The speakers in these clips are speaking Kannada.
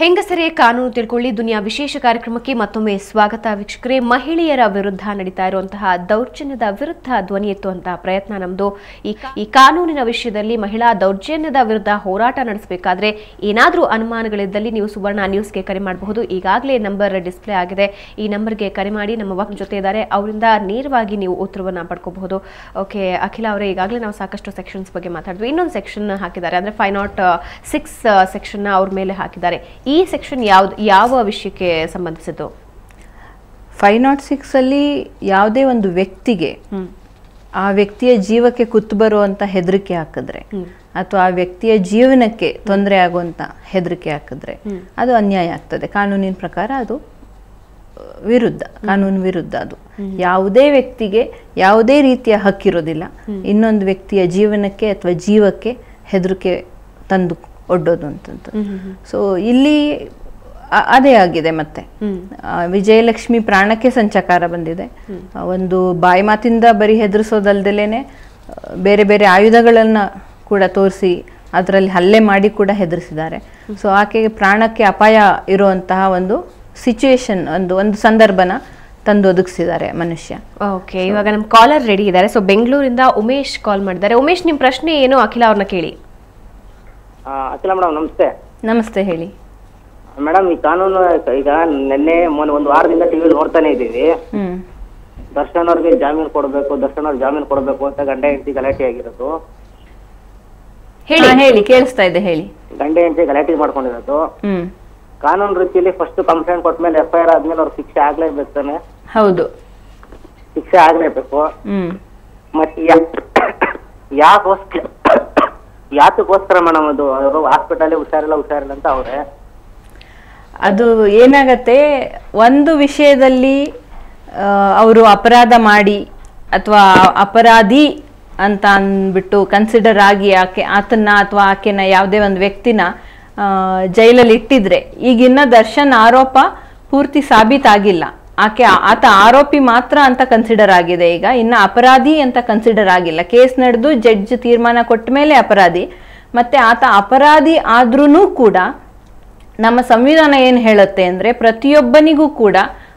ಹೆಂಗಸರೇ ಕಾನೂನು ತಿಳ್ಕೊಳ್ಳಿ ದುನಿಯಾ ವಿಶೇಷ ಕಾರ್ಯಕ್ರಮಕ್ಕೆ ಮತ್ತೊಮ್ಮೆ ಸ್ವಾಗತ ವೀಕ್ಷಕರೇ ಮಹಿಳೆಯರ ವಿರುದ್ಧ ನಡೀತಾ ಇರುವಂತಹ ದೌರ್ಜನ್ಯದ ವಿರುದ್ಧ ಧ್ವನಿ ಎತ್ತುವಂತಹ ಪ್ರಯತ್ನ ನಮ್ದು ಈ ಕಾ- ಈ ಕಾನೂನಿನ ವಿಷಯದಲ್ಲಿ ಮಹಿಳಾ ದೌರ್ಜನ್ಯದ ವಿರುದ್ಧ ಹೋರಾಟ ನಡೆಸಬೇಕಾದ್ರೆ ಏನಾದರೂ ಅನುಮಾನಗಳಿದ್ದಲ್ಲಿ ನೀವು ಸುವರ್ಣ ನ್ಯೂಸ್ಗೆ ಕರೆ ಮಾಡಬಹುದು ಈಗಾಗಲೇ ನಂಬರ್ ಡಿಸ್ಪ್ಲೇ ಆಗಿದೆ ಈ ನಂಬರ್ಗೆ ಕರೆ ಮಾಡಿ ನಮ್ಮ ವಕ್ ಜೊತೆ ಇದ್ದಾರೆ ಅವರಿಂದ ನೇರವಾಗಿ ನೀವು ಉತ್ತರವನ್ನ ಪಡ್ಕೋಬಹುದು ಓಕೆ ಅಖಿಲ ಅವರೇ ಈಗಾಗಲೇ ನಾವು ಸಾಕಷ್ಟು ಸೆಕ್ಷನ್ಸ್ ಬಗ್ಗೆ ಮಾತಾಡಿದ್ವಿ ಇನ್ನೊಂದು ಸೆಕ್ಷನ್ ಹಾಕಿದ್ದಾರೆ ಅಂದ್ರೆ ಫೈವ್ ನಾಟ್ ಸಿಕ್ಸ್ ಸೆಕ್ಷನ್ ಅವ್ರ ಮೇಲೆ ಹಾಕಿದ್ದಾರೆ ಈ ಸೆಕ್ಷನ್ ಯಾವ್ದು ಯಾವ ವಿಷಯಕ್ಕೆ ಸಂಬಂಧಿಸಿದ್ದು ಫೈವ್ ನಾಟ್ ಸಿಕ್ಸ್ ಅಲ್ಲಿ ಯಾವುದೇ ಒಂದು ವ್ಯಕ್ತಿಗೆ ಆ ವ್ಯಕ್ತಿಯ ಜೀವಕ್ಕೆ ಕುತ್ತು ಬರುವಂತ ಹೆದರಿಕೆ ಹಾಕಿದ್ರೆ ಅಥವಾ ಆ ವ್ಯಕ್ತಿಯ ಜೀವನಕ್ಕೆ ತೊಂದರೆ ಆಗುವಂತ ಹೆದರಿಕೆ ಹಾಕಿದ್ರೆ ಅದು ಅನ್ಯಾಯ ಆಗ್ತದೆ ಕಾನೂನಿನ ಪ್ರಕಾರ ಅದು ಆ, ವಿರುದ್ಧ ಕಾನೂನು ವಿರುದ್ಧ ಅದು ಯಾವುದೇ ವ್ಯಕ್ತಿಗೆ ಯಾವುದೇ ರೀತಿಯ ಹಕ್ಕಿರೋದಿಲ್ಲ ಇನ್ನೊಂದು ವ್ಯಕ್ತಿಯ ಜೀವನಕ್ಕೆ ಅಥವಾ ಜೀವಕ್ಕೆ ಹೆದರಿಕೆ ತಂದು ಒಡ್ಡೋದು ಅಂತಂತ ಸೊ ಇಲ್ಲಿ ಅ- ಅದೇ ಆಗಿದೆ ಮತ್ತೆ ಆ, ವಿಜಯಲಕ್ಷ್ಮಿ ಪ್ರಾಣಕ್ಕೆ ಸಂಚಕಾರ ಬಂದಿದೆ ಆ, ಒಂದು ಬಾಯಿ ಮಾತಿಂದ ಬರೀ ಹೆದರಿಸೋದಲ್ದಲೇನೆ ಆ, ಬೇರೆ ಬೇರೆ ಆಯುಧಗಳನ್ನ ಕೂಡ ತೋರಿಸಿ ಅದರಲ್ಲಿ ಹಲ್ಲೆ ಮಾಡಿ ಕೂಡ ಹೆದರಿಸಿದ್ದಾರೆ ಸೊ ಆಕೆಗೆ ಪ್ರಾಣಕ್ಕೆ ಅಪಾಯ ಇರುವಂತಹ ಒಂದು ಸಿಚುವೇಶನ್ ಒಂದು ಒಂದು ಸಂದರ್ಭನ ತಂದು ಒದಗಿಸಿದ್ದಾರೆ ಮನುಷ್ಯ ಓಕೆ ಇವಾಗ ನಮ್ಮ ಕಾಲರ್ ರೆಡಿ ಇದ್ದಾರೆ ಸೊ ಬೆಂಗಳೂರಿಂದ ಉಮೇಶ್ ಕಾಲ್ ಮಾಡಿದ್ದಾರೆ ಉಮೇಶ್ ನಿಮ್ಮ ಪ್ರಶ್ನೆ ಏನು ಅಖಿಲ ಅವ್ರನ್ನ ಕೇಳಿ ಆ, ಅಖಿಲ ಮೇಡಮ್ ನಮಸ್ತೆ ನಮಸ್ತೆ ಹೇಳಿ ಮೇಡಮ್ ಈ ಕಾನೂನು ಈಗ ನಿನ್ನೆ ಮೊನ್ನೆ ಒಂದು ವಾರದಿಂದ ಟಿವಿ ನೋಡ್ತಾನೆ ಇದ್ದೀವಿ ಹ್ಮ್ ದರ್ಶನ್ ಅವ್ರಿಗೆ ಜಾಮೀನು ಕೊಡಬೇಕು ದರ್ಶನ್ ಅವ್ರಿಗೆ ಜಾಮೀನು ಕೊಡಬೇಕು ಅಂತ ಗಂಡ ಹೆಂಡತಿ ಗಲಾಟೆ ಆಗಿರೋದು ಹೇಳಿ ಹೇಳಿ ಕೇಳಿಸ್ತಾ ಇದೆ ಹೇಳಿ ಗಂಡ ಹೆಂಡತಿ ಗಲಾಟೆ ಮಾಡ್ಕೊಂಡಿರೋದು ಹ್ಮ್ ಕಾನೂನು ರೀತಿಯಲ್ಲಿ ಫಸ್ಟ್ ಕಂಪ್ಲೇಂಟ್ ಕೊಟ್ಮೇಲೆ ಎಫ್ ಐ ಆರ್ ಆದ್ಮೇಲೆ ಅವ್ರಿಗೆ ಶಿಕ್ಷೆ ಆಗ್ಲೇಬೇಕು ತಾನೆ ಹೌದು ಶಿಕ್ಷೆ ಆಗ್ಲೇಬೇಕು ಹ್ಮ್ ಮತ್ತೆ ಯಾಕೋಸ್ಕರ ಯಾತಕ್ಕೋಸ್ಕರ ಮೇಡಮ್ ಅದು ಅವರು ಹಾಸ್ಪಿಟಲ್ ಹುಷಾರಿಲ್ಲ ಹುಷಾರಿಲ್ಲ ಅಂತ ಅವ್ರೆ ಅದು ಏನಾಗತ್ತೆ ಒಂದು ವಿಷಯದಲ್ಲಿ ಅವರು ಅಪರಾಧ ಮಾಡಿ ಅಥವಾ ಅಪರಾಧಿ ಅಂತ ಅಂದ್ಬಿಟ್ಟು ಕನ್ಸಿಡರ್ ಆಗಿ ಆಕೆ ಆತನ್ನ ಅಥವಾ ಆಕೆನ ಯಾವುದೇ ಒಂದು ವ್ಯಕ್ತಿನ ಆ, ಜೈಲಲ್ಲಿ ಇಟ್ಟಿದ್ರೆ ಈಗಿನ್ನ ದರ್ಶನ್ ಆರೋಪ ಪೂರ್ತಿ ಸಾಬೀತಾಗಿಲ್ಲ ಆಕೆ ಆತ ಆರೋಪಿ ಮಾತ್ರ ಅಂತ ಕನ್ಸಿಡರ್ ಆಗಿದೆ ಈಗ ಇನ್ನು ಅಪರಾಧಿ ಅಂತ ಕನ್ಸಿಡರ್ ಆಗಿಲ್ಲ ಕೇಸ್ ನಡೆದು ಜಡ್ಜ್ ತೀರ್ಮಾನ ಕೊಟ್ಟ ಮೇಲೆ ಅಪರಾಧಿ ಮತ್ತೆ ಆತ ಅಪರಾಧಿ ಆದ್ರೂ ಕೂಡ ನಮ್ಮ ಸಂವಿಧಾನ ಏನು ಹೇಳುತ್ತೆ ಅಂದ್ರೆ ಪ್ರತಿಯೊಬ್ಬನಿಗೂ ಕೂಡ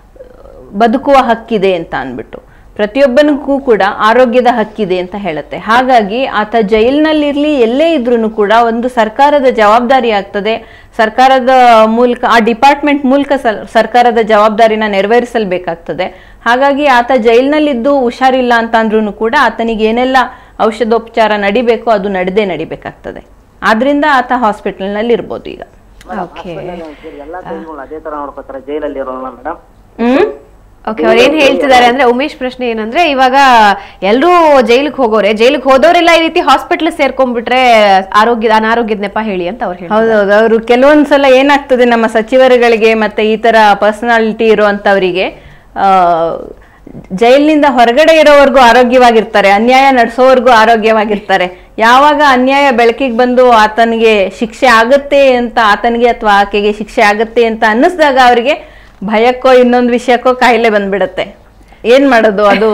ಬದುಕುವ ಹಕ್ಕಿದೆ ಅಂತ ಅಂದ್ಬಿಟ್ಟು ಪ್ರತಿಯೊಬ್ಬನಿಗೂ ಕೂಡ ಆರೋಗ್ಯದ ಹಕ್ಕಿದೆ ಅಂತ ಹೇಳುತ್ತೆ ಹಾಗಾಗಿ ಆತ ಜೈಲಿನಲ್ಲಿರ್ಲಿ ಎಲ್ಲೇ ಇದ್ರೂ ಕೂಡ ಒಂದು ಸರ್ಕಾರದ ಜವಾಬ್ದಾರಿ ಆಗ್ತದೆ ಸರ್ಕಾರದ ಮೂಲಕ ಆ ಡಿಪಾರ್ಟ್ಮೆಂಟ್ ಮೂಲಕ ಸರ್- ಸರ್ಕಾರದ ಜವಾಬ್ದಾರಿನ ನೆರವೇರಿಸಲ್ಬೇಕಾಗ್ತದೆ ಹಾಗಾಗಿ ಆತ ಜೈಲಿನಲ್ಲಿದ್ದು ಹುಷಾರಿಲ್ಲ ಅಂತ ಅಂದ್ರೂ ಕೂಡ ಆತನಿಗೆ ಏನೆಲ್ಲ ಔಷಧೋಪಚಾರ ನಡಿಬೇಕೋ ಅದು ನಡೆದೇ ನಡಿಬೇಕಾಗ್ತದೆ ಆದ್ರಿಂದ ಆತ ಹಾಸ್ಪಿಟಲ್ನಲ್ಲಿ ಇರ್ಬೋದು ಈಗ ಓಕೆ ಎಲ್ಲಾ ಕೈಗಳು ಅದೇ ತರ ನೋಡ್ಕೋತಾರೆ ಜೈಲಲ್ಲಿ ಇರೋಲ್ಲ ಮೇಡಮ್ ಹ್ಮ್ ಓಕೆ ಅವ್ರು ಏನ್ ಹೇಳ್ತಿದ್ದಾರೆ ಅಂದ್ರೆ ಉಮೇಶ್ ಪ್ರಶ್ನೆ ಏನಂದ್ರೆ ಇವಾಗ ಎಲ್ಲರೂ ಜೈಲಿಗೆ ಹೋಗೋರೆ ಜೈಲಿಗೆ ಹೋದವರೆಲ್ಲ ಈ ರೀತಿ ಹಾಸ್ಪಿಟಲ್ ಸೇರ್ಕೊಂಡ್ಬಿಟ್ರೆ ಆರೋಗ್ಯದ ಅನಾರೋಗ್ಯದ ನೆಪ ಹೇಳಿ ಅಂತ ಅವ್ರು ಹೇಳ್ತಾರೆ ಹೌದೌದು ಅವರು ಕೆಲವೊಂದ್ಸಲ ಏನಾಗ್ತದೆ ನಮ್ಮ ಸಚಿವರುಗಳಿಗೆ ಮತ್ತೆ ಈ ತರ ಪರ್ಸನಾಲಿಟಿ ಇರುವಂತವರಿಗೆ ಆ ಜೈಲಿನಿಂದ ಹೊರಗಡೆ ಇರೋವರೆಗೂ ಆರೋಗ್ಯವಾಗಿರ್ತಾರೆ ಅನ್ಯಾಯ ನಡೆಸೋವರೆಗೂ ಆರೋಗ್ಯವಾಗಿರ್ತಾರೆ ಯಾವಾಗ ಅನ್ಯಾಯ ಬೆಳಕಿಗೆ ಬಂದು ಆತನಿಗೆ ಶಿಕ್ಷೆ ಆಗತ್ತೆ ಅಂತ ಆತನಿಗೆ ಅಥವಾ ಆಕೆಗೆ ಶಿಕ್ಷೆ ಆಗತ್ತೆ ಅಂತ ಅನ್ನಿಸ್ದಾಗ ಅವರಿಗೆ ಭಯಕ್ಕೋ ಇನ್ನೊಂದು ವಿಷಯಕ್ಕೋ ಕಾಯಿಲೆ ಬಂದ್ಬಿಡತ್ತೆ ಏನ್ ಮಾಡೋದು ಅದು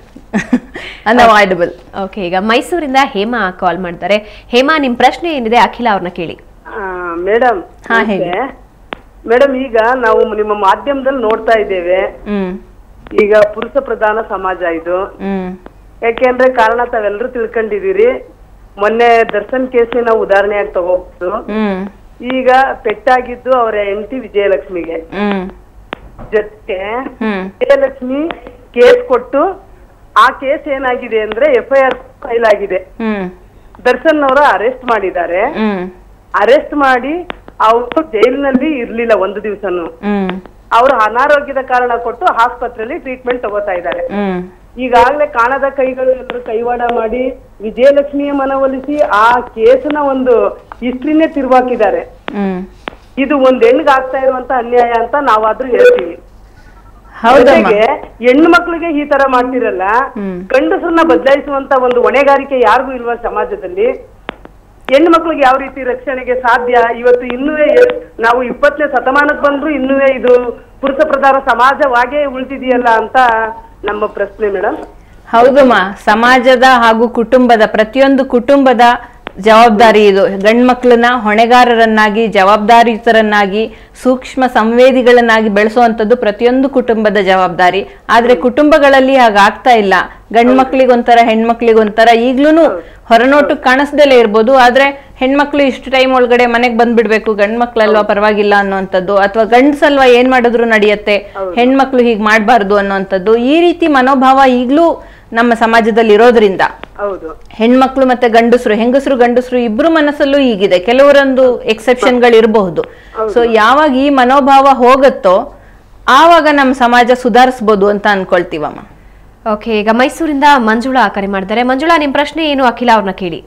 ಅನ್ಅವಾಯ್ಡಬಲ್ ಓಕೆ ಈಗ ಮೈಸೂರಿಂದ ಹೇಮಾ ಕಾಲ್ ಮಾಡ್ತಾರೆ ಹೇಮಾ ನಿಮ್ ಪ್ರಶ್ನೆ ಏನಿದೆ ಅಖಿಲ ಅವ್ರನ್ನ ಕೇಳಿ ಮೇಡಮ್ ಹಾ, ಹೇಳಿ. ಮೇಡಮ್ ಈಗ ನಾವು ನಿಮ್ಮ ಮಾಧ್ಯಮದಲ್ಲಿ ನೋಡ್ತಾ ಇದ್ದೇವೆ ಹ್ಮ್ ಈಗ ಪುರುಷ ಪ್ರಧಾನ ಸಮಾಜ ಇದು ಹ್ಮ್ ಯಾಕೆಂದ್ರೆ ಕಾರಣ ತಾವೆಲ್ಲರೂ ತಿಳ್ಕೊಂಡಿದೀರಿ ಮೊನ್ನೆ ದರ್ಶನ್ ಕೇಸಿನ ಉದಾಹರಣೆಯಾಗಿ ತಗೋಬಹುದು ಹ್ಮ್ ಈಗ ಪೆಟ್ಟಾಗಿದ್ದು ಅವರ ಹೆಂಡತಿ ವಿಜಯಲಕ್ಷ್ಮಿಗೆ ಹ್ಮ್ ಜೊತೆಗೆ ಹ್ಮ್ ವಿಜಯಲಕ್ಷ್ಮಿ ಕೇಸ್ ಕೊಟ್ಟು ಆ ಕೇಸ್ ಏನಾಗಿದೆ ಅಂದ್ರೆ ಎಫ್ ಐ ಆರ್ ಫೈಲ್ ಆಗಿದೆ ಹ್ಮ್ ದರ್ಶನ್ ಅವರ ಅರೆಸ್ಟ್ ಮಾಡಿದ್ದಾರೆ ಹ್ಮ್ ಅರೆಸ್ಟ್ ಮಾಡಿ ಅವರು ಜೈಲಿನಲ್ಲಿ ಇರ್ಲಿಲ್ಲ ಒಂದು ದಿವಸನು ಹ್ಮ್ ಅವರು ಅನಾರೋಗ್ಯದ ಕಾರಣ ಕೊಟ್ಟು ಆಸ್ಪತ್ರೆಯಲ್ಲಿ ಟ್ರೀಟ್ಮೆಂಟ್ ತಗೋತಾ ಇದ್ದಾರೆ ಹ್ಮ್ ಈಗಾಗಲೇ ಕಾಣದ ಕೈಗಳು ಎಲ್ಲರೂ ಕೈವಾಡ ಮಾಡಿ ವಿಜಯಲಕ್ಷ್ಮಿಯ ಮನವೊಲಿಸಿ ಆ ಕೇಸನ ಒಂದು ಹಿಸ್ಟ್ರಿನೇ ತಿರುವಾಕಿದ್ದಾರೆ ಹ್ಮ್ ಇದು ಒಂದ್ ಹೆಣ್ಣಿಗೆ ಆಗ್ತಾ ಇರುವಂತ ಅನ್ಯಾಯ ಅಂತ ನಾವಾದ್ರೂ ಹೇಳ್ತೀವಿ ಹೌದಮ್ಮ ಜೊತೆಗೆ ಹೆಣ್ಣು ಮಕ್ಳಿಗೆ ಈ ತರ ಮಾಡ್ತಿರಲ್ಲ ಹ್ಮ್. ಗಂಡಸರನ್ನ ಬದಲಾಯಿಸುವಂತ ಒಂದು ಹೊಣೆಗಾರಿಕೆ ಯಾರಿಗೂ ಇಲ್ವಾ ಸಮಾಜದಲ್ಲಿ ಹೆಣ್ಣು ಮಕ್ಳಿಗೆ ಯಾವ ರೀತಿ ರಕ್ಷಣೆಗೆ ಸಾಧ್ಯ ಇವತ್ತು ಇನ್ನೂ ನಾವು ಇಪ್ಪತ್ತನೇ ಶತಮಾನಕ್ಕೆ ಬಂದ್ರು ಇನ್ನೂ ಇದು ಪುರುಷ ಪ್ರಧಾನ ಸಮಾಜವಾಗೇ ಉಳಿದಿದೆಯಲ್ಲ ಅಂತ ನಮ್ಮ ಪ್ರಶ್ನೆ ಮೇಡಮ್ ಹೌದಮ್ಮ ಸಮಾಜದ ಹಾಗೂ ಕುಟುಂಬದ ಪ್ರತಿಯೊಂದು ಕುಟುಂಬದ ಜವಾಬ್ದಾರಿ ಇದು ಗಂಡ್ಮಕ್ಳನ್ನ ಹೊಣೆಗಾರರನ್ನಾಗಿ ಜವಾಬ್ದಾರಿತರನ್ನಾಗಿ ಸೂಕ್ಷ್ಮ ಸಂವೇದಿಗಳನ್ನಾಗಿ ಬೆಳೆಸುವಂಥದ್ದು ಪ್ರತಿಯೊಂದು ಕುಟುಂಬದ ಜವಾಬ್ದಾರಿ ಆದ್ರೆ ಕುಟುಂಬಗಳಲ್ಲಿ ಹಾಗಾಗ್ತಾ ಇಲ್ಲ ಗಂಡ್ಮಕ್ಳಿಗೊಂಥರ ಹೆಣ್ಮಕ್ಳಿಗೊಂಥರ ಈಗ್ಲೂನು ಹೊರನೋಟಕ್ಕೆ ಕಾಣಿಸ್ದಲೇ ಇರ್ಬೋದು ಆದ್ರೆ ಹೆಣ್ಮಕ್ಳು ಇಷ್ಟು ಟೈಮ್ ಒಳಗಡೆ ಮನೆಗೆ ಬಂದ್ಬಿಡ್ಬೇಕು ಗಂಡ್ಮಕ್ಳಲ್ವಾ ಪರವಾಗಿಲ್ಲ ಅನ್ನೋಂಥದ್ದು ಅಥವಾ ಗಂಡ್ಸಲ್ವಾ ಏನ್ ಮಾಡಿದ್ರು ನಡೆಯತ್ತೆ ಹೆಣ್ಮಕ್ಳು ಹೀಗ್ ಮಾಡ್ಬಾರ್ದು ಅನ್ನೋಂಥದ್ದು ಈ ರೀತಿ ಮನೋಭಾವ ಈಗ್ಲೂ ನಮ್ಮ ಸಮಾಜದಲ್ಲಿ ಇರೋದ್ರಿಂದ ಹೌದು ಹೆಣ್ಮಕ್ಳು ಮತ್ತೆ ಗಂಡಸರು ಹೆಂಗಸರು ಗಂಡಸರು ಇಬ್ರು ಮನಸ್ಸಲ್ಲೂ ಹೀಗಿದೆ ಕೆಲವರೊಂದು ಎಕ್ಸೆಪ್ಷನ್ ಗಳು ಇರಬಹುದು ಸೊ ಯಾವಾಗ ಈ ಮನೋಭಾವ ಹೋಗುತ್ತೋ ಆವಾಗ ನಮ್ಮ ಸಮಾಜ ಸುಧಾರಿಸ್ಬೋದು ಅಂತ ಅನ್ಕೊಳ್ತೀವಮ್ಮ ಓಕೆ ಈಗ ಮೈಸೂರಿಂದ ಮಂಜುಳಾ ಕರೆ ಮಾಡಿದ್ದಾರೆ ಮಂಜುಳಾ ನಿಮ್ ಪ್ರಶ್ನೆ ಏನು ಅಖಿಲ ಅವ್ರನ್ನ ಕೇಳಿ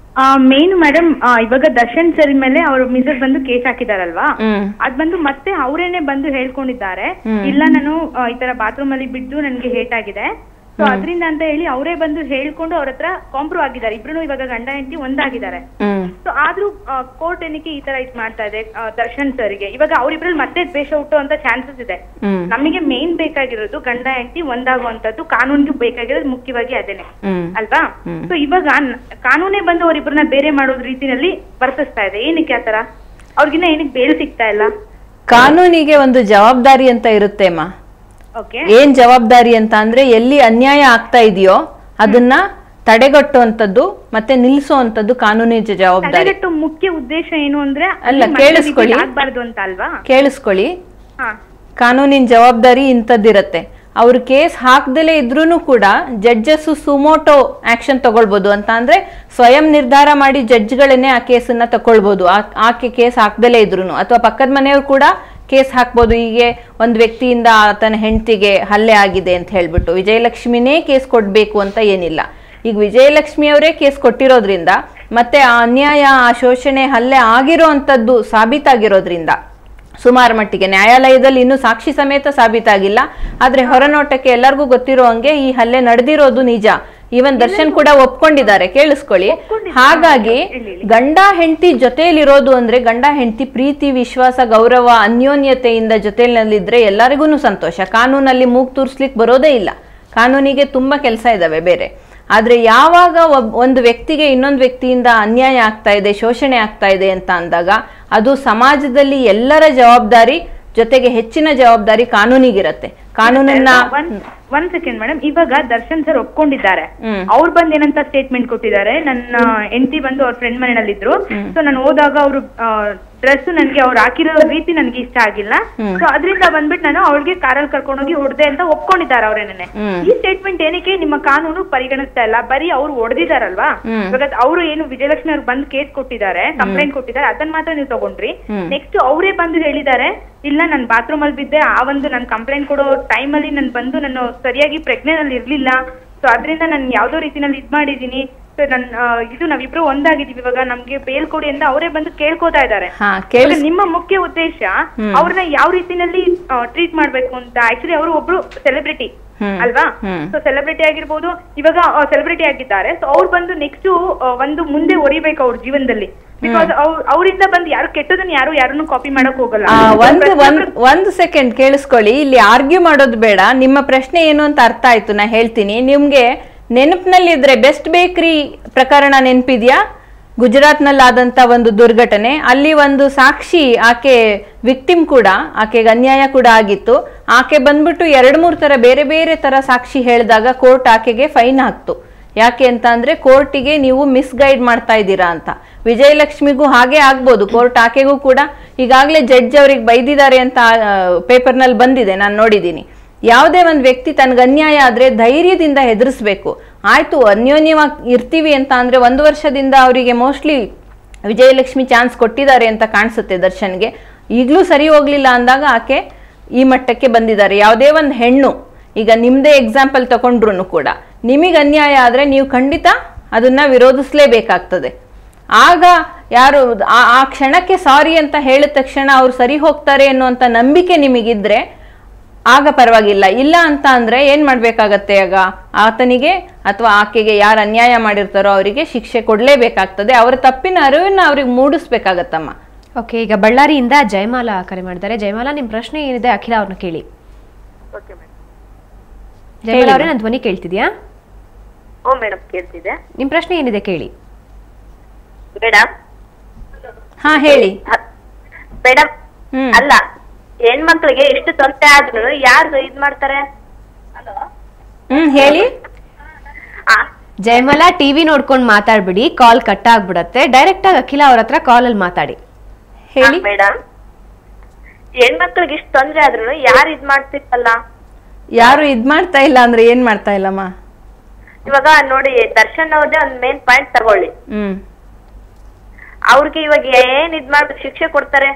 ಮೇನ್ ಮೇಡಮ್ ಇವಾಗ ದರ್ಶನ್ ಸರ್ ಮೇಲೆ ಅವ್ರ ಮಿಸಸ್ ಬಂದು ಕೇಸ್ ಹಾಕಿದಾರಲ್ವಾ ಹ್ಮ್ ಅದ್ ಬಂದು ಮತ್ತೆ ಅವರೇನೆ ಬಂದು ಹೇಳ್ಕೊಂಡಿದ್ದಾರೆ ಇಲ್ಲ ನಾನು ಆ, ಈ ತರ ಬಾತ್ರೂಮ್ ಅಲ್ಲಿ ಬಿದ್ದು ನನ್ಗೆ ಹೇಟ್ ಆಗಿದೆ ಸೊ ಅದರಿಂದ ಅಂತ ಹೇಳಿ ಅವರೇ ಬಂದು ಹೇಳ್ಕೊಂಡು ಅವ್ರ ಹತ್ರ ಕಾಂಪ್ರೂವ್ ಆಗಿದ್ದಾರೆ ಇಬ್ರು ಇವಾಗ ಗಂಡ ಹೆಂಡತಿ ಒಂದಾಗಿದ್ದಾರೆ ಹ್ಮ್ ಸೊ ಆದ್ರೂ ಕೋರ್ಟ್ ಏನಕ್ಕೆ ಈ ತರ ಇದ್ ಮಾಡ್ತಾ ಇದೆ ಆ, ದರ್ಶನ್ ಸರ್ಗೆ ಇವಾಗ ಅವ್ರಿಬ್ರಲ್ಲಿ ಮತ್ತೆ ದ್ವೇಷ ಹುಟ್ಟುವಂತ ಚಾನ್ಸಸ್ ಇದೆ ಹ್ಮ್ ನಮಗೆ ಮೇನ್ ಬೇಕಾಗಿರೋದು ಗಂಡ ಹೆಂಡತಿ ಒಂದಾಗುವಂತದ್ದು ಕಾನೂನಿಗೆ ಬೇಕಾಗಿರೋದು ಮುಖ್ಯವಾಗಿ ಅದೇನೆ ಹ್ಮ್ ಅಲ್ವಾ ಹ್ಮ್. ಸೊ ಇವಾಗ ನ- ಕಾನೂನೇ ಬಂದು ಅವರಿಬ್ಬರನ್ನ ಬೇರೆ ಮಾಡೋದ್ ರೀತಿನಲ್ಲಿ ವರ್ತಿಸ್ತಾ ಇದೆ ಏನಕ್ಕೆ ಆತರ ಅವ್ರಿಗಿನ್ನ ಏನಕ್ಕೆ ಬೇಲ್ ಸಿಗ್ತಾ ಇಲ್ಲ ಕಾನೂನಿಗೆ ಒಂದು ಜವಾಬ್ದಾರಿ ಅಂತ ಇರುತ್ತೆ ಅಮ್ಮ ಓಕೆ ಏನ್ ಜವಾಬ್ದಾರಿ ಅಂತ ಅಂದ್ರೆ ಎಲ್ಲಿ ಅನ್ಯಾಯ ಆಗ್ತಾ ಇದೆಯೋ ಅದನ್ನ ತಡೆಗಟ್ಟುವಂಥದ್ದು ಮತ್ತೆ ನಿಲ್ಲಿಸುವಂಥದ್ದು ಕಾನೂನಿನ ಜವಾಬ್ದಾರಿ ತಡೆಗಟ್ಟು ಮುಖ್ಯ ಉದ್ದೇಶ ಏನು ಅಂದ್ರೆ ಅಲ್ಲ, ಅಲ್ಲಿ ಮನೆ ಕೇಳಿಸ್ಕೊಳ್ಳಿ. ರೀತಿ ಆಗ್ಬಾರ್ದು ಅಂತ ಅಲ್ವಾ ಕೇಳಿಸ್ಕೊಳ್ಳಿ ಹಾ ಕಾನೂನಿನ ಜವಾಬ್ದಾರಿ ಇಂಥದ್ದಿರತ್ತೆ ಅವ್ರು ಕೇಸ್ ಹಾಕ್ದಲೇ ಇದ್ರೂ ಕೂಡ ಜಡ್ಜಸ್ ಸುಮೋಟೋ ಆಕ್ಷನ್ ತಗೊಳ್ಬೋದು ಅಂತ ಅಂದ್ರೆ ಸ್ವಯಂ ನಿರ್ಧಾರ ಮಾಡಿ ಜಡ್ಜ್ಗಳನ್ನೇ ಆ ಕೇಸನ್ನ ತಗೊಳ್ಬೋದು ಆ- ಆಕೆ ಕೇಸ್ ಹಾಕ್ದಲೇ ಇದ್ರು ಅಥವಾ ಪಕ್ಕದ ಮನೆಯವ್ರು ಕೂಡ ಕೇಸ್ ಹಾಕ್ಬೋದು ಹೀಗೆ ಒಂದು ವ್ಯಕ್ತಿಯಿಂದ ಆತನ ಹೆಂಡತಿಗೆ ಹಲ್ಲೆ ಆಗಿದೆ ಅಂತ ಹೇಳ್ಬಿಟ್ಟು ವಿಜಯಲಕ್ಷ್ಮಿನೇ ಕೇಸ್ ಕೊಡ್ಬೇಕು ಅಂತ ಏನಿಲ್ಲ ಈಗ ವಿಜಯಲಕ್ಷ್ಮಿ ಅವರೇ ಕೇಸ್ ಕೊಟ್ಟಿರೋದ್ರಿಂದ ಮತ್ತೆ ಆ ಅನ್ಯಾಯ ಆ ಶೋಷಣೆ ಹಲ್ಲೆ ಆಗಿರೋ ಅಂಥದ್ದು ಸಾಬೀತಾಗಿರೋದ್ರಿಂದ ಸುಮಾರು ಮಟ್ಟಿಗೆ ನ್ಯಾಯಾಲಯದಲ್ಲಿ ಇನ್ನೂ ಸಾಕ್ಷಿ ಸಮೇತ ಸಾಬೀತಾಗಿಲ್ಲ ಆದ್ರೆ ಹೊರನೋಟಕ್ಕೆ ಎಲ್ಲರಿಗೂ ಗೊತ್ತಿರೋ ಹಂಗೆ ಈ ಹಲ್ಲೆ ನಡೆದಿರೋದು ನಿಜ ಈವನ್ ದರ್ಶನ್ ಕೂಡ ಒಪ್ಕೊಂಡಿದ್ದಾರೆ ಕೇಳಿಸ್ಕೊಳ್ಳಿ ಹಾಗಾಗಿ ಗಂಡ ಹೆಂಡತಿ ಜೊತೆಯಲ್ಲಿರೋದು ಅಂದ್ರೆ ಗಂಡ ಹೆಂಡತಿ ಪ್ರೀತಿ ವಿಶ್ವಾಸ ಗೌರವ ಅನ್ಯೋನ್ಯತೆಯಿಂದ ಜೊತೆಯಲ್ಲಿದ್ರೆ ಎಲ್ಲರಿಗೂ ಸಂತೋಷ ಕಾನೂನಲ್ಲಿ ಮೂಗ್ ತೂರ್ಸ್ಲಿಕ್ಕೆ ಬರೋದೇ ಇಲ್ಲ ಕಾನೂನಿಗೆ ತುಂಬಾ ಕೆಲಸ ಇದಾವೆ ಬೇರೆ ಆದ್ರೆ ಯಾವಾಗ ಒಬ್ ಒಂದು ವ್ಯಕ್ತಿಗೆ ಇನ್ನೊಂದು ವ್ಯಕ್ತಿಯಿಂದ ಅನ್ಯಾಯ ಆಗ್ತಾ ಇದೆ ಶೋಷಣೆ ಆಗ್ತಾ ಇದೆ ಅಂತ ಅಂದಾಗ ಅದು ಸಮಾಜದಲ್ಲಿ ಎಲ್ಲರ ಜವಾಬ್ದಾರಿ ಜೊತೆಗೆ ಹೆಚ್ಚಿನ ಜವಾಬ್ದಾರಿ ಕಾನೂನಿಗಿರತ್ತೆ ಕಾನೂನನ್ನ ಒಂದ್ ಒಂದ್ ಸೆಕೆಂಡ್ ಮೇಡಮ್ ಇವಾಗ ದರ್ಶನ್ ಸರ್ ಒಪ್ಕೊಂಡಿದ್ದಾರೆ ಹ್ಮ್. ಅವ್ರು ಬಂದ್ ಏನಂತ ಸ್ಟೇಟ್ಮೆಂಟ್ ಕೊಟ್ಟಿದ್ದಾರೆ ನನ್ನ ಹೆಂಡತಿ ಬಂದು ಅವ್ರ ಫ್ರೆಂಡ್ ಮನೆಯಲ್ಲಿದ್ರು ಸೊ ನಾನು ಹೋದಾಗ ಅವರು ಡ್ರೆಸ್ ನನ್ಗೆ ಅವ್ರು ಹಾಕಿರೋ ರೀತಿ ನನ್ಗೆ ಇಷ್ಟ ಆಗಿಲ್ಲ ಸೊ ಅದರಿಂದ ಬಂದ್ಬಿಟ್ಟು ನಾನು ಅವ್ರಿಗೆ ಕಾರಲ್ಲಿ ಕರ್ಕೊಂಡೋಗಿ ಹೊಡೆದೆ ಅಂತ ಒಪ್ಕೊಂಡಿದ್ದಾರೆ ಅವ್ರೇನೆ ಹ್ಮ್. ಈ ಸ್ಟೇಟ್ಮೆಂಟ್ ಏನಕ್ಕೆ ನಿಮ್ಮ ಕಾನೂನು ಪರಿಗಣಿಸ್ತಾ ಇಲ್ಲ ಬರೀ ಅವ್ರು ಹೊಡೆದಿದಾರಲ್ವಾ ಹ್ಮ್. ಇವಾಗ ಅವರು ಏನು ವಿಜಯಲಕ್ಷ್ಮಿ ಅವ್ರು ಬಂದು ಕೇಸ್ ಕೊಟ್ಟಿದ್ದಾರೆ ಕಂಪ್ಲೇಂಟ್ ಕೊಟ್ಟಿದ್ದಾರೆ ಅದನ್ನ ಮಾತ್ರ ನೀವು ತಗೊಂಡ್ರಿ ನೆಕ್ಸ್ಟ್ ಅವರೇ ಬಂದು ಹೇಳಿದ್ದಾರೆ ಇಲ್ಲ ನಾನು ಬಾತ್ರೂಮ್ ಅಲ್ಲಿ ಬಿದ್ದೆ ಆ ಒಂದು ನಾನು ಕಂಪ್ಲೇಂಟ್ ಕೊಡೋ ಟೈಮ್ ಅಲ್ಲಿ ನಾನು ಬಂದು ನಾನು ಸರಿಯಾಗಿ ಪ್ರೆಗ್ನೆಂಟ್ ಅಲ್ಲಿ ಇರ್ಲಿಲ್ಲ ಸೊ ಅದರಿಂದ ನಾನು ಯಾವ್ದೋ ರೀತಿನಲ್ಲಿ ಇದ್ ಮಾಡಿದೀನಿ ಸೊ ನನ್ ಆ, ಇದು ನಾವಿಬ್ರು ಒಂದಾಗಿದೀವಿ ಇವಾಗ ನಮ್ಗೆ ಬೇಲ್ ಕೊಡಿ ಅಂತ ಅವರೇ ಬಂದು ಕೇಳ್ಕೊತಾ ಇದ್ದಾರೆ ಹಾ ಕೇಳಿಸ್ ಇವಾಗ ನಿಮ್ಮ ಮುಖ್ಯ ಉದ್ದೇಶ ಅವ್ರನ್ನ ಯಾವ ರೀತಿನಲ್ಲಿ ಟ್ರೀಟ್ ಮಾಡ್ಬೇಕು ಅಂತ ಆಕ್ಚುಲಿ ಅವರು ಒಬ್ರು ಸೆಲೆಬ್ರಿಟಿ ಹ್ಮ್. ಅಲ್ವಾ ಹ್ಮ್. ಸೊ ಸೆಲೆಬ್ರಿಟಿ ಆಗಿರ್ಬೋದು ಇವಾಗ ಸೆಲೆಬ್ರಿಟಿ ಆಗಿದ್ದಾರೆ ಸೊ ಅವ್ರು ಬಂದು ನೆಕ್ಸ್ಟ್ ಒಂದು ಮುಂದೆ ಹೊಡಿಬೇಕು ಅವ್ರ ಜೀವನದಲ್ಲಿ ಬಿಕಾಸ್ ಅವರಿಂದ ಬಂದು ಯಾರು ಕೆಟ್ಟದನ್ನ ಯಾರು ಯಾರನ್ನು ಕಾಪಿ ಮಾಡಕ್ ಹೋಗಲ್ಲ ಆ, ಒಂದು ಒಂದ್ ಪ್ರತಿಯೊಬ್ರು- ಒಂದು ಸೆಕೆಂಡ್ ಕೇಳಿಸ್ಕೊಳ್ಳಿ ಇಲ್ಲಿ ಆರ್ಗ್ಯೂ ಮಾಡೋದು ಬೇಡ ನಿಮ್ಮ ಪ್ರಶ್ನೆ ಏನು ಅಂತ ಅರ್ಥ ಆಯ್ತು ನಾ ಹೇಳ್ತೀನಿ ನಿಮ್ಗೆ ನೆನಪಿನಲ್ಲಿ ಇದ್ರೆ ಬೆಸ್ಟ್ ಬೇಕರಿ ಪ್ರಕರಣ ನೆನಪಿದ್ಯಾ ಗುಜರಾತ್ನಲ್ಲಿ ಆದಂತ ಒಂದು ದುರ್ಘಟನೆ ಅಲ್ಲಿ ಒಂದು ಸಾಕ್ಷಿ ಆಕೆ ವಿಕ್ಟಿಮ್ ಕೂಡ ಆಕೆಗೆ ಅನ್ಯಾಯ ಕೂಡ ಆಗಿತ್ತು ಆಕೆ ಬಂದ್ಬಿಟ್ಟು ಎರಡ್ ಮೂರ್ ತರ ಬೇರೆ ಬೇರೆ ತರ ಸಾಕ್ಷಿ ಹೇಳಿದಾಗ ಕೋರ್ಟ್ ಆಕೆಗೆ ಫೈನ್ ಹಾಕ್ತು ಯಾಕೆ ಅಂತ ಅಂದ್ರೆ ಕೋರ್ಟಿಗೆ ನೀವು ಮಿಸ್ಗೈಡ್ ಮಾಡ್ತಾ ಇದ್ದೀರಾ ಅಂತ ವಿಜಯಲಕ್ಷ್ಮಿಗೂ ಹಾಗೆ ಆಗ್ಬೋದು ಕೋರ್ಟ್ ಆಕೆಗೂ ಕೂಡ ಈಗಾಗಲೇ ಜಡ್ಜ್ ಅವ್ರಿಗೆ ಬೈದಿದ್ದಾರೆ ಅಂತ ಪೇಪರ್ನಲ್ಲಿ ಬಂದಿದೆ ನಾನು ನೋಡಿದ್ದೀನಿ ಯಾವುದೇ ಒಂದು ವ್ಯಕ್ತಿ ತನಗೆ ಅನ್ಯಾಯ ಆದ್ರೆ ಧೈರ್ಯದಿಂದ ಹೆದರಿಸ್ಬೇಕು ಆಯ್ತು ಅನ್ಯೋನ್ಯವಾಗಿ ಇರ್ತೀವಿ ಅಂತ ಅಂದ್ರೆ ಒಂದು ವರ್ಷದಿಂದ ಅವರಿಗೆ ಮೋಸ್ಟ್ಲಿ ವಿಜಯಲಕ್ಷ್ಮಿ ಚಾನ್ಸ್ ಕೊಟ್ಟಿದ್ದಾರೆ ಅಂತ ಕಾಣಿಸುತ್ತೆ ದರ್ಶನ್ಗೆ ಈಗಲೂ ಸರಿ ಹೋಗ್ಲಿಲ್ಲ ಅಂದಾಗ ಆಕೆ ಈ ಮಟ್ಟಕ್ಕೆ ಬಂದಿದ್ದಾರೆ ಯಾವುದೇ ಒಂದು ಹೆಣ್ಣು ಈಗ ನಿಮ್ದೇ ಎಕ್ಸಾಂಪಲ್ ತಗೊಂಡ್ರು ಕೂಡ ನಿಮಗೆ ಅನ್ಯಾಯ ಆದ್ರೆ ನೀವು ಖಂಡಿತ ಅದನ್ನ ವಿರೋಧಿಸ್ಲೇಬೇಕಾಗ್ತದೆ ಆಗ ಯಾರು ಆ ಆ ಕ್ಷಣಕ್ಕೆ ಸಾರಿ ಅಂತ ಹೇಳಿದ ತಕ್ಷಣ ಅವ್ರು ಸರಿ ಹೋಗ್ತಾರೆ ಅನ್ನುವಂಥ ನಂಬಿಕೆ ನಿಮಗಿದ್ರೆ ಆಗ ಪರವಾಗಿಲ್ಲ ಇಲ್ಲ ಅಂತ ಅಂದ್ರೆ ಏನ್ ಮಾಡ್ಬೇಕಾಗತ್ತೆ ಆಗ ಆತನಿಗೆ ಅಥವಾ ಆಕೆಗೆ ಯಾರು ಅನ್ಯಾಯ ಮಾಡಿರ್ತಾರೋ ಅವರಿಗೆ ಶಿಕ್ಷೆ ಕೊಡ್ಲೇಬೇಕಾಗ್ತದೆ ಅವರ ತಪ್ಪಿನ ಅರಿವನ್ನ ಅವ್ರಿಗೆ ಮೂಡಿಸ್ಬೇಕಾಗತ್ತಮ್ಮ ಓಕೆ ಈಗ ಬಳ್ಳಾರಿಯಿಂದ ಜಯಮಾಲಾ ಕರೆ ಮಾಡಿದ್ದಾರೆ ಜಯಮಾಲಾ ನಿಮ್ ಪ್ರಶ್ನೆ ಏನಿದೆ ಅಖಿಲ ಅವ್ರನ್ನ ಕೇಳಿ ಓಕೆ ಮೇಡಮ್ ಜಯಮಾಲಾ ಅವರೇ ನನ್ನ ಧ್ವನಿ ಕೇಳ್ತಿದ್ಯಾ ಹ್ಞೂ ಮೇಡಮ್ ಕೇಳ್ತಿದೆ ನಿಮ್ ಪ್ರಶ್ನೆ ಏನಿದೆ ಕೇಳಿ ಮೇಡಮ್ ಹಾ ಹೇಳಿ ಮೇಡಮ್ ಹ್ಮ್ ಅಲ್ಲ ಹೆಣ್ಮಕ್ಳಿಗೆ ಎಷ್ಟು ತೊಂದರೆ ಆದ್ರೂ ಯಾರು ಇದ್ ಮಾಡ್ತಾರೆ ಹ್ಮ್ ಹೇಳಿ ಆ, ಜಯಮಾಲಾ ಟಿವಿ ನೋಡ್ಕೊಂಡು ಮಾತಾಡ್ಬಿಡಿ ಕಾಲ್ ಕಟ್ ಆಗ್ಬಿಡತ್ತೆ ಡೈರೆಕ್ಟ್ ಆಗಿ ಅಖಿಲ ಅವ್ರ ಹತ್ರ ಕಾಲಲ್ಲಿ ಮಾತಾಡಿ ಹೇಳಿ ಮೇಡಮ್ ಹೆಣ್ಮಕ್ಳಿಗೆ ಇಷ್ಟು ತೊಂದ್ರೆ ಆದ್ರೂ ಯಾರು ಇದ್ ಮಾಡ್ತಿತ್ತಲ್ಲ ಯಾರು ಇದ್ ಮಾಡ್ತಾ ಇಲ್ಲ ಅಂದ್ರೆ ಏನ್ ಮಾಡ್ತಾ ಇಲ್ಲಮ್ಮ ಇವಾಗ ನೋಡಿ ದರ್ಶನ್ ಅವ್ರದೇ ಒಂದ್ ಮೇನ್ ಪಾಯಿಂಟ್ ತಗೊಳ್ಳಿ ಹ್ಮ್ ಅವ್ರಿಗೆ ಇವಾಗ ಏನ್ ಇದ್ ಮಾಡ್ಬೇಕು ಶಿಕ್ಷೆ ಕೊಡ್ತಾರೆ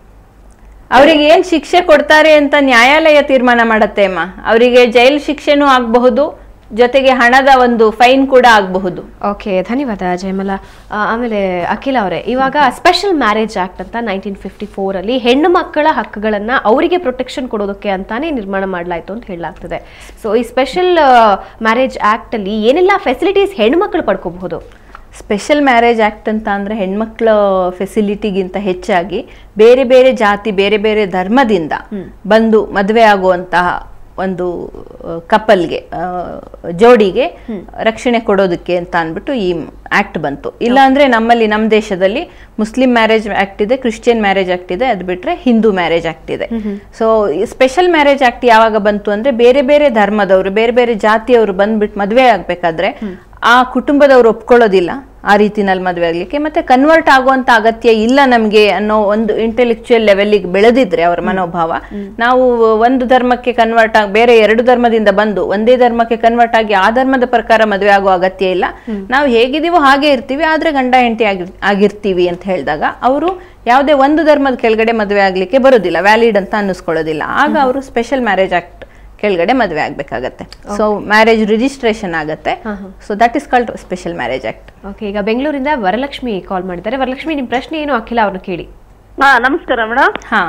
ಅವರಿಗೆ ಏನ್ ಶಿಕ್ಷೆ ಕೊಡ್ತಾರೆ ಅಂತ ನ್ಯಾಯಾಲಯ ತೀರ್ಮಾನ ಮಾಡತ್ತೆ ಅಮ್ಮ ಅವರಿಗೆ ಜೈಲು ಶಿಕ್ಷೆನೂ ಆಗಬಹುದು ಜೊತೆಗೆ ಹಣದ ಒಂದು ಫೈನ್ ಕೂಡ ಆಗಬಹುದು ಓಕೆ ಧನ್ಯವಾದ ಜಯಮಲ ಆ, ಆಮೇಲೆ ಅಖಿಲ ಅವರೇ ಇವಾಗ ಸ್ಪೆಷಲ್ ಮ್ಯಾರೇಜ್ ಆಕ್ಟ್ ಅಂತ ನೈನ್ಟೀನ್ ಫಿಫ್ಟಿ ಫೋರ್ ಅಲ್ಲಿ ಹೆಣ್ಣು ಮಕ್ಕಳ ಹಕ್ಕುಗಳನ್ನ ಅವರಿಗೆ ಪ್ರೊಟೆಕ್ಷನ್ ಕೊಡೋದಕ್ಕೆ ಅಂತಾನೆ ನಿರ್ಮಾಣ ಮಾಡಲಾಯ್ತು ಅಂತ ಹೇಳಲಾಗ್ತದೆ ಸೊ ಈ ಸ್ಪೆಷಲ್ ಮ್ಯಾರೇಜ್ ಆಕ್ಟ್ ಅಲ್ಲಿ ಏನೆಲ್ಲ ಫೆಸಿಲಿಟೀಸ್ ಹೆಣ್ಣು ಮಕ್ಕಳು ಪಡ್ಕೋಬಹುದು ಸ್ಪೆಷಲ್ ಮ್ಯಾರೇಜ್ ಆಕ್ಟ್ ಅಂತ ಅಂದ್ರೆ ಹೆಣ್ಮಕ್ಳ ಫೆಸಿಲಿಟಿಗಿಂತ ಹೆಚ್ಚಾಗಿ ಬೇರೆ ಬೇರೆ ಜಾತಿ ಬೇರೆ ಬೇರೆ ಧರ್ಮದಿಂದ ಬಂದು ಮದುವೆ ಆಗುವಂತಹ ಒಂದು ಕಪಲ್ಗೆ ಜೋಡಿಗೆ ರಕ್ಷಣೆ ಕೊಡೋದಕ್ಕೆ ಅಂತ ಅಂದ್ಬಿಟ್ಟು ಈ ಆಕ್ಟ್ ಬಂತು ಇಲ್ಲ ಅಂದ್ರೆ ನಮ್ಮಲ್ಲಿ ನಮ್ಮ ದೇಶದಲ್ಲಿ ಮುಸ್ಲಿಂ ಮ್ಯಾರೇಜ್ ಆಕ್ಟ್ ಇದೆ ಕ್ರಿಶ್ಚಿಯನ್ ಮ್ಯಾರೇಜ್ ಆಕ್ಟ್ ಇದೆ ಅದು ಬಿಟ್ರೆ ಹಿಂದೂ ಮ್ಯಾರೇಜ್ ಆಕ್ಟ್ ಇದೆ ಸೊ ಸ್ಪೆಷಲ್ ಮ್ಯಾರೇಜ್ ಆಕ್ಟ್ ಯಾವಾಗ ಬಂತು ಅಂದ್ರೆ ಬೇರೆ ಬೇರೆ ಧರ್ಮದವರು ಬೇರೆ ಬೇರೆ ಜಾತಿಯವರು ಬಂದ್ಬಿಟ್ಟು ಮದುವೆ ಆಗ್ಬೇಕಾದ್ರೆ ಆ ಕುಟುಂಬದವರು ಒಪ್ಕೊಳ್ಳೋದಿಲ್ಲ ಆ ರೀತಿನಲ್ಲಿ ಮದುವೆ ಆಗ್ಲಿಕ್ಕೆ ಮತ್ತೆ ಕನ್ವರ್ಟ್ ಆಗುವಂತ ಅಗತ್ಯ ಇಲ್ಲ ನಮ್ಗೆ ಅನ್ನೋ ಒಂದು ಇಂಟೆಲೆಕ್ಚುಯಲ್ ಲೆವೆಲ್ಗೆ ಬೆಳೆದಿದ್ರೆ ಅವರ ಮನೋಭಾವ ನಾವು ಒಂದು ಧರ್ಮಕ್ಕೆ ಕನ್ವರ್ಟ್ ಆಗಿ ಬೇರೆ ಎರಡು ಧರ್ಮದಿಂದ ಬಂದು ಒಂದೇ ಧರ್ಮಕ್ಕೆ ಕನ್ವರ್ಟ್ ಆಗಿ ಆ ಧರ್ಮದ ಪ್ರಕಾರ ಮದುವೆ ಆಗೋ ಅಗತ್ಯ ಇಲ್ಲ ನಾವು ಹೇಗಿದೀವೋ ಹಾಗೆ ಇರ್ತೀವಿ ಆದ್ರೆ ಗಂಡ ಹೆಂಡತಿ ಆಗಿ ಆಗಿರ್ತೀವಿ ಅಂತ ಹೇಳಿದಾಗ ಅವರು ಯಾವುದೇ ಒಂದು ಧರ್ಮದ ಕೆಳಗಡೆ ಮದುವೆ ಆಗ್ಲಿಕ್ಕೆ ಬರೋದಿಲ್ಲ ವ್ಯಾಲಿಡ್ ಅಂತ ಅನ್ನಿಸ್ಕೊಳ್ಳೋದಿಲ್ಲ ಆಗ ಅವರು ಸ್ಪೆಷಲ್ ಮ್ಯಾರೇಜ್ ಆಕ್ಟ್ ಕೆಳಗಡೆ ಮದುವೆ ಆಗ್ಬೇಕಾಗತ್ತೆ ಸೊ ಮ್ಯಾರೇಜ್ ರಿಜಿಸ್ಟ್ರೇಷನ್ ಆಗತ್ತೆ so that is called special marriage act okay ಈಗ ಬೆಂಗಳೂರಿಂದ ವರಲಕ್ಷ್ಮಿ ಕಾಲ್ ಮಾಡಿದ್ದಾರೆ ವರಲಕ್ಷ್ಮಿ ನಿಮ್ ಪ್ರಶ್ನೆ ಏನು ಅಖಿಲ ಅವ್ರನ್ನ ಕೇಳಿ ಹಾ ನಮಸ್ಕಾರ ಮೇಡಮ್ ಹಾ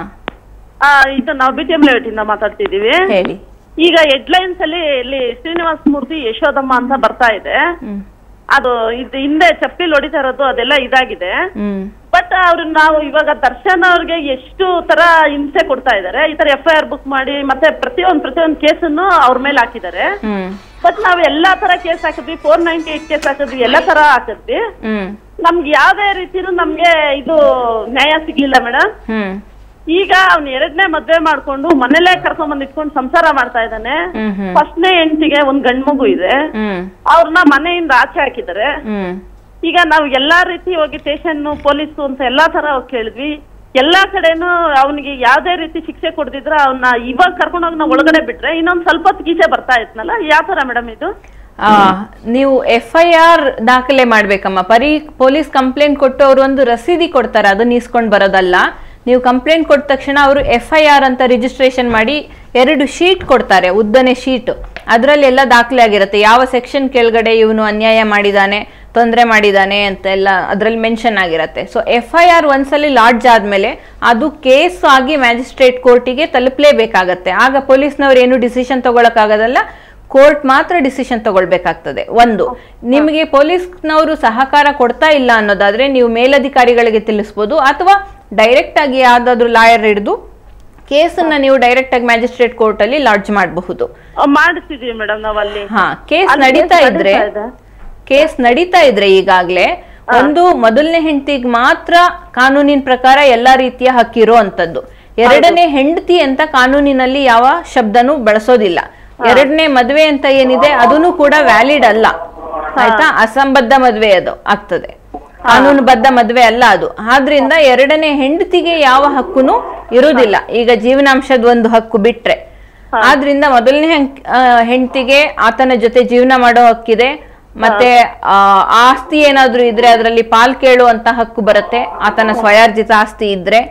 ಇದು ನಾವು ಬಿ ಟಿ ಎಂ ಇಂದ ಮಾತಾಡ್ತಿದೀವಿ ಹೇಳಿ ಈಗ ಹೆಡ್ಲೈನ್ಸ್ ಅಲ್ಲಿ ಇಲ್ಲಿ ಶ್ರೀನಿವಾಸ ಮೂರ್ತಿ ಯಶೋದಮ್ಮ ಅಂತ ಬರ್ತಾ ಇದೆ ಹ್ಮ್ ಅದು ಇದು ಹಿಂದೆ ಚಪ್ಪಲಿ ಹೊಡಿತಾ ಇರೋದು ಅದೆಲ್ಲ ಇದಾಗಿದೆ ಹ್ಮ್ ಬಟ್ ಅವ್ರು ನಾವು ಇವಾಗ ದರ್ಶನ್ ಅವ್ರಿಗೆ ಎಷ್ಟು ತರ ಹಿಂಸೆ ಕೊಡ್ತಾ ಇದಾರೆ ಈ ತರ ಎಫ್ ಐ ಆರ್ ಬುಕ್ ಮಾಡಿ ಮತ್ತೆ ಪ್ರತಿಯೊಂದು ಪ್ರತಿಯೊಂದು ಕೇಸನ್ನು ಅವ್ರ ಮೇಲೆ ಹಾಕಿದ್ದಾರೆ ಹ್ಮ್ ಬಟ್ ನಾವ್ ಎಲ್ಲಾ ತರ ಕೇಸ್ ಹಾಕಿದ್ವಿ ಫೋರ್ ನೈನ್ಟಿ ಏಟ್ ಕೇಸ್ ಹಾಕಿದ್ವಿ ಎಲ್ಲಾ ತರ ಹಾಕಿದ್ವಿ ಹ್ಮ್ ನಮ್ಗೆ ಯಾವ್ದೇ ರೀತಿನೂ ನಮ್ಗೆ ಇದು ನ್ಯಾಯ ಸಿಗ್ಲಿಲ್ಲ ಮೇಡಮ್ ಹ್ಮ್ ಈಗ ಅವ್ನ ಎರಡನೇ ಮದ್ವೆ ಮಾಡ್ಕೊಂಡು ಮನೇಲೆ ಕರ್ಕೊಂಡ್ ಬಂದ್ ಇಟ್ಕೊಂಡು ಸಂಸಾರ ಮಾಡ್ತಾ ಇದ್ದಾನೆ ಹ್ಮ್ ಹ್ಮ್ ಫಸ್ಟ್ನೇ ಹೆಂಡತಿಗೆ ಒಂದ್ ಗಂಡ್ ಮಗು ಇದೆ ಹ್ಮ್ ಅವ್ರನ್ನ ಮನೆಯಿಂದ ಆಚೆ ಹಾಕಿದ್ದಾರೆ ಹ್ಮ್ ಈಗ ನಾವು ಎಲ್ಲಾ ರೀತಿ ಹೋಗಿ ಸ್ಟೇಷನ್ ಪೊಲೀಸು ಅಂತ ಎಲ್ಲಾ ತರ ಹೋಗಿ ಕೇಳಿದ್ವಿ ಎಲ್ಲಾ ಕಡೆನೂ ಅವನಿಗೆ ಯಾವ್ದೇ ರೀತಿ ಶಿಕ್ಷೆ ಕೊಡ್ದಿದ್ರ ಅವನ್ನ ಇವಾಗ ಕರ್ಕೊಂಡೋಗಿ ನಾವು ಒಳಗಡೆ ಬಿಟ್ರೆ ಇನ್ನೊಂದ್ ಸ್ವಲ್ಪ ಹೊತ್ತು ಗೀಚೆ ಬರ್ತಾ ಇದ್ನಲ್ಲ ಯಾವ ತರ ಮೇಡಮ್ ಇದು ಆ, ನೀವು ಎಫ್ ಐ ಆರ್ ದಾಖಲೆ ಮಾಡ್ಬೇಕಮ್ಮ ಪರಿ ಪೊಲೀಸ್ ಕಂಪ್ಲೇಂಟ್ ಕೊಟ್ಟು ಅವರು ಒಂದು ರಸೀದಿ ಕೊಡ್ತಾರೆ ಅದನ್ನ ಇಸ್ಕೊಂಡ್ ಬರೋದಲ್ಲ ನೀವು ಕಂಪ್ಲೇಂಟ್ ಕೊಟ್ಟ ತಕ್ಷಣ ಅವರು ಎಫ್ ಐ ಆರ್ ಅಂತ ರಿಜಿಸ್ಟ್ರೇಷನ್ ಮಾಡಿ ಎರಡು ಶೀಟ್ ಕೊಡ್ತಾರೆ ಉದ್ದನೆ ಶೀಟ್ ಅದರಲ್ಲಿ ಎಲ್ಲ ದಾಖಲೆ ಆಗಿರುತ್ತೆ ಯಾವ ಸೆಕ್ಷನ್ ಕೆಳಗಡೆ ಇವನು ಅನ್ಯಾಯ ಮಾಡಿದಾನೆ ತೊಂದರೆ ಮಾಡಿದಾನೆ ಅಂತ ಎಲ್ಲ ಅದರಲ್ಲಿ ಮೆನ್ಷನ್ ಆಗಿರತ್ತೆ ಸೊ ಎಫ್ ಐ ಆರ್ ಒಂದ್ಸಲಿ ಲಾಡ್ಜ್ ಆದ್ಮೇಲೆ ಅದು ಕೇಸ್ ಆಗಿ ಮ್ಯಾಜಿಸ್ಟ್ರೇಟ್ ಕೋರ್ಟಿಗೆ ತಲುಪಲೇಬೇಕಾಗತ್ತೆ ಆಗ ಪೊಲೀಸ್ನವ್ರು ಏನು ಡಿಸಿಷನ್ ತಗೊಳಕ್ಕಾಗೋದಲ್ಲ ಕೋರ್ಟ್ ಮಾತ್ರ ಡಿಸಿಷನ್ ತಗೊಳ್ಬೇಕಾಗ್ತದೆ ಒಂದು ನಿಮಗೆ ಪೊಲೀಸ್ನವರು ಸಹಕಾರ ಕೊಡ್ತಾ ಇಲ್ಲ ಅನ್ನೋದಾದ್ರೆ ನೀವು ಮೇಲಧಿಕಾರಿಗಳಿಗೆ ತಿಳಿಸ್ಬೋದು ಅಥವಾ ಡೈರೆಕ್ಟ್ ಆಗಿ ಯಾವ್ದಾದ್ರು ಲಾಯರ್ ಹಿಡಿದು ಕೇಸನ್ನ ನೀವು ಡೈರೆಕ್ಟ್ ಆಗಿ ಮ್ಯಾಜಿಸ್ಟ್ರೇಟ್ ಕೋರ್ಟ್ ಅಲ್ಲಿ ಲಾಡ್ಜ್ ಮಾಡಬಹುದು ಅಹ್, ಮಾಡಿಸ್ತಿದೀವಿ ಮೇಡಮ್ ನಾವ್ ಅಲ್ಲಿ ಹಾ ಕೇಸ್ ಅಲ್ಲಿ ನಡೀತಾ case ಇದ್ರೆ ನಡೀತಾ ಇದೆ. ಕೇಸ್ ನಡೀತಾ ಇದ್ರೆ ಈಗಾಗ್ಲೇ ಒಂದು ಮೊದಲನೇ ಹೆಂಡತಿಗೆ ಮಾತ್ರ ಕಾನೂನಿನ ಪ್ರಕಾರ ಎಲ್ಲಾ ರೀತಿಯ ಹಕ್ಕಿರೋ ಅಂತದ್ದು ಎರಡನೇ ಹೆಂಡತಿ ಅಂತ ಕಾನೂನಿನಲ್ಲಿ ಯಾವ ಶಬ್ದನೂ ಬಳಸೋದಿಲ್ಲ ಎರಡನೇ ಮದ್ವೆ ಅಂತ ಏನಿದೆ ಅದನ್ನು ಕೂಡ ವ್ಯಾಲಿಡ್ ಅಲ್ಲ ಆಯ್ತಾ ಅಸಂಬದ್ಧ ಮದ್ವೆ ಅದು ಆಗ್ತದೆ ಕಾನೂನುಬದ್ಧ ಮದ್ವೆ ಅಲ್ಲ ಅದು ಆದ್ರಿಂದ ಎರಡನೇ ಹೆಂಡತಿಗೆ ಯಾವ ಹಕ್ಕುನು ಇರುವುದಿಲ್ಲ ಈಗ ಜೀವನಾಂಶದ ಒಂದು ಹಕ್ಕು ಬಿಟ್ರೆ ಆದ್ರಿಂದ ಮೊದಲನೇ ಹೆಂಡತಿಗೆ ಆತನ ಜೊತೆ ಜೀವನ ಮಾಡೋ ಹಕ್ಕಿದೆ ಮತ್ತೆ ಆ, ಆಸ್ತಿ ಏನಾದ್ರೂ ಇದ್ರೆ ಅದರಲ್ಲಿ ಪಾಲ್ ಕೇಳುವಂತ ಹಕ್ಕು ಬರುತ್ತೆ ಆತನ ಸ್ವಯಾರ್ಜಿತ ಆಸ್ತಿ ಇದ್ರೆ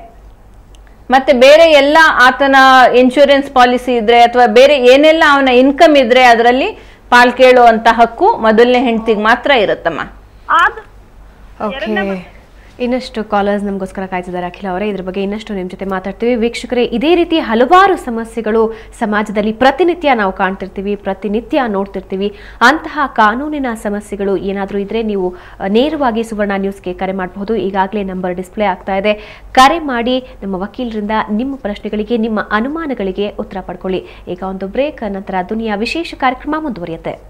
ಮತ್ತೆ ಬೇರೆ ಎಲ್ಲ ಆತನ ಇನ್ಶೂರೆನ್ಸ್ ಪಾಲಿಸಿ ಇದ್ರೆ ಅಥವಾ ಬೇರೆ ಏನೆಲ್ಲ ಅವನ ಇನ್ಕಮ್ ಇದ್ರೆ ಅದರಲ್ಲಿ ಪಾಲ್ ಕೇಳುವಂತ ಹಕ್ಕು ಮೊದಲನೇ ಹೆಂಡತಿಗೆ ಮಾತ್ರ ಇರುತ್ತಮ್ಮ ಆದ್- ಓಕೆ ಇನ್ನಷ್ಟು ಕಾಲರ್ಸ್ ನಮಗೋಸ್ಕರ ಕಾಯ್ತಿದ್ದಾರೆ ಅಖಿಲ ಅವರೇ ಇದ್ರ ಬಗ್ಗೆ ಇನ್ನಷ್ಟು ನಿಮ್ಮ ಜೊತೆ ಮಾತಾಡ್ತೀವಿ ವೀಕ್ಷಕರೇ ಇದೇ ರೀತಿ ಹಲವಾರು ಸಮಸ್ಯೆಗಳು ಸಮಾಜದಲ್ಲಿ ಪ್ರತಿನಿತ್ಯ ನಾವು ಕಾಣ್ತಿರ್ತೀವಿ ಪ್ರತಿನಿತ್ಯ ನೋಡ್ತಿರ್ತೀವಿ ಅಂತಹ ಕಾನೂನಿನ ಸಮಸ್ಯೆಗಳು ಏನಾದರೂ ಇದ್ರೆ ನೀವು ಅ, ನೇರವಾಗಿ ಸುವರ್ಣ ನ್ಯೂಸ್ಗೆ ಕರೆ ಮಾಡಬಹುದು ಈಗಾಗಲೇ ನಂಬರ್ ಡಿಸ್ಪ್ಲೇ ಆಗ್ತಾ ಇದೆ ಕರೆ ಮಾಡಿ ನಮ್ಮ ವಕೀಲರಿಂದ ನಿಮ್ಮ ಪ್ರಶ್ನೆಗಳಿಗೆ ನಿಮ್ಮ ಅನುಮಾನಗಳಿಗೆ ಉತ್ತರ ಪಡ್ಕೊಳ್ಳಿ ಈಗ ಒಂದು ಬ್ರೇಕ್ ನಂತರ ದುನಿಯಾ ವಿಶೇಷ ಕಾರ್ಯಕ್ರಮ ಮುಂದುವರಿಯುತ್ತೆ